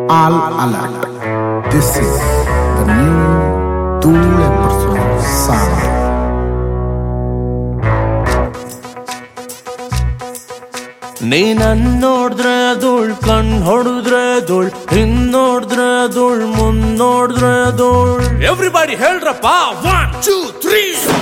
All alert. This is the new Tool episode sound. ನೀನನ್ ನೋಡಿದ್ರೆ ಧೂಳ್ ಕಣ್ ಹೊಡೆದ್ರೆ ಧೂಳ್ ಹಿಂದ್ ನೋಡಿದ್ರೆ ಧೂಳ್ ಮುಂದ್ ನೋಡಿದ್ರೆ ಧೂಳ್ ಎವ್ರಿಬಾಡಿ ಹೇಳ್ರಪ್ಪ ಒನ್ ಟೂ ತ್ರೀ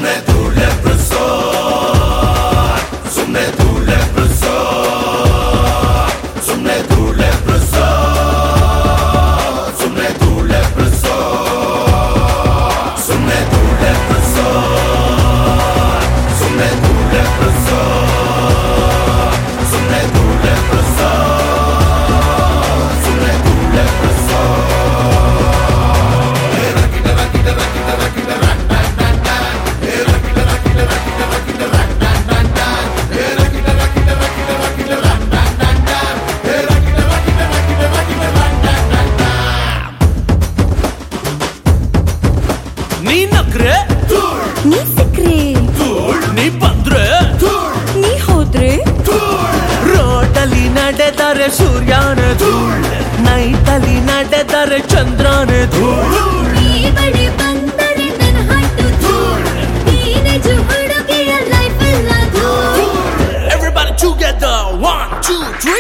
ನೀ ನಕ್ರೆ ನೀ ಸಿಕ್ರೆ ನೀ ಬಂದ್ರೆ ನೀ ಹೋದ್ರೆ ರೋಡಲ್ಲಿ ನಡೆದರೆ ಸೂರ್ಯನ ಧೂಳ್ ನೈಟಲ್ಲಿ ನಡೆದರೆ ಚಂದ್ರನ ಧೂಳ್ ನೀ ಬಳಿ ಬಂದರೆ ನನ್ನ ಹಾಟು ಧೂಳ್ ನೀನೆ ಜು ಹುಡುಗಿಯ ಲೈಫ್ ಎಲ್ಲ ಧೂಳ್ Everybody together, one, two, three.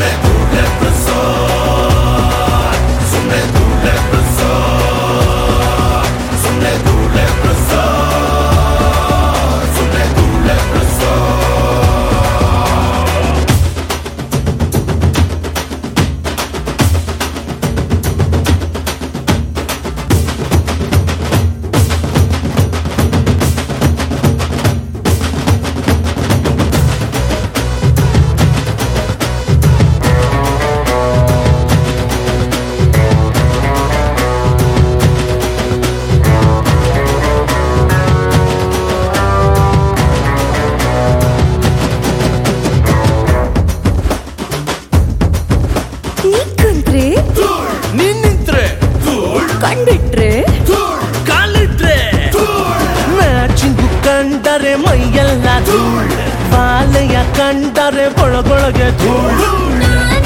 ನೀ ಕುಂತ್ರೆ ನೀನ್ ನಿಂತ್ರೆ ಕಂಡ್ಬಿಟ್ರೆ ಕಾಲಿಟ್ರೆ ಮ್ಯಾಚಿಂಗು ಕಂಡರೆ ಮೈಯೆಲ್ಲ ಧೂಳ್ ಬಾಲೆಯ ಕಂಡರೆ ಒಳಗೊಳಗೆ ಧೂಳ್ ನಾನ್